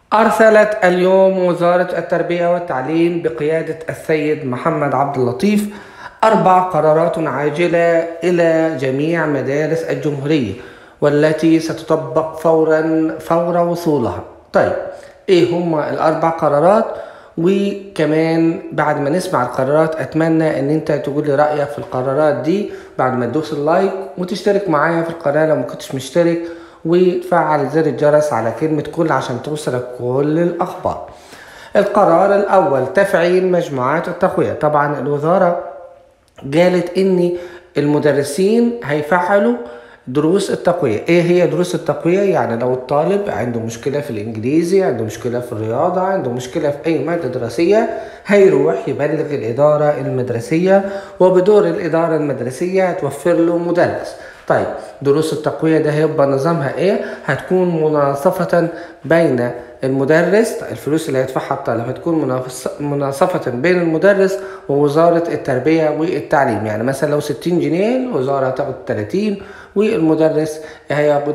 أرسلت اليوم وزارة التربية والتعليم بقيادة السيد محمد عبد اللطيف أربع قرارات عاجلة إلى جميع مدارس الجمهورية والتي ستطبق فورا فور وصولها طيب إيه هما الأربع قرارات وكمان بعد ما نسمع القرارات اتمنى ان انت تقول لي رايك في القرارات دي بعد ما تدوس اللايك وتشترك معايا في القناه لو ما كنتش مشترك وتفعل زر الجرس على كلمة كل عشان توصلك كل الأخبار القرار الأول تفعيل مجموعات التقوية طبعا الوزارة قالت إن المدرسين هيفعلوا دروس التقوية ايه هي دروس التقوية يعني لو الطالب عنده مشكلة في الانجليزي عنده مشكلة في الرياضة عنده مشكلة في اي مادة دراسية هيروح يبلغ الادارة المدرسية وبدور الادارة المدرسية هتوفر له مدرس طيب دروس التقوية ده هيبقى نظامها ايه هتكون مناصفة بين المدرس الفلوس اللي هيدفعها الطالب هتكون مناصفة بين المدرس ووزارة التربية والتعليم يعني مثلا لو 60 جنيه الوزارة هتاخد 30 والمدرس هياخد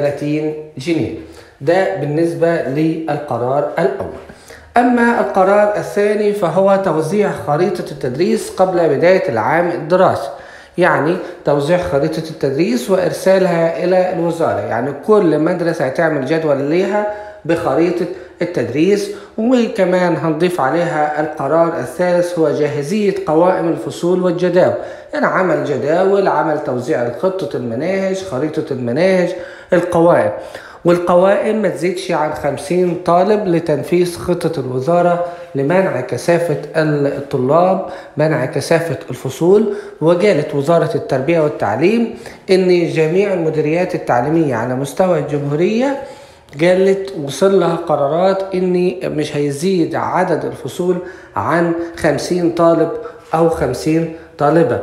30 جنيه ده بالنسبة للقرار الأول أما القرار الثاني فهو توزيع خريطة التدريس قبل بداية العام الدراسي يعني توزيع خريطة التدريس وإرسالها إلى الوزارة يعني كل مدرسة هتعمل جدول ليها بخريطة التدريس وكمان هنضيف عليها القرار الثالث هو جاهزية قوائم الفصول والجداول يعني عمل جداول عمل توزيع خطة المناهج خريطة المناهج القوائم والقوائم ما تزيدش عن 50 طالب لتنفيذ خطة الوزارة لمنع كثافة الطلاب منع كثافة الفصول وقالت وزارة التربية والتعليم ان جميع المديريات التعليمية على مستوى الجمهورية قالت وصل لها قرارات ان مش هيزيد عدد الفصول عن 50 طالب او 50 طالبة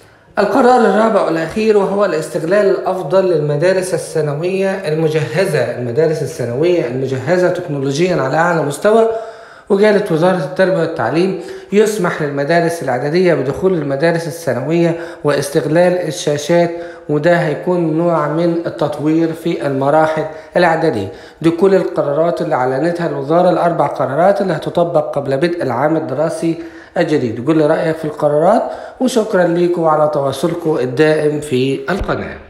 القرار الرابع والأخير وهو الاستغلال الأفضل للمدارس الثانوية المجهزة المدارس الثانوية المجهزة تكنولوجيا على أعلى مستوى وقالت وزارة التربية والتعليم يسمح للمدارس الإعدادية بدخول المدارس الثانوية واستغلال الشاشات وده هيكون نوع من التطوير في المراحل الإعدادية دي كل القرارات اللي أعلنتها الوزارة الأربع قرارات اللي هتطبق قبل بدء العام الدراسي الجديد قول لي رأيك في القرارات وشكرا لكم على تواصلكم الدائم في القناة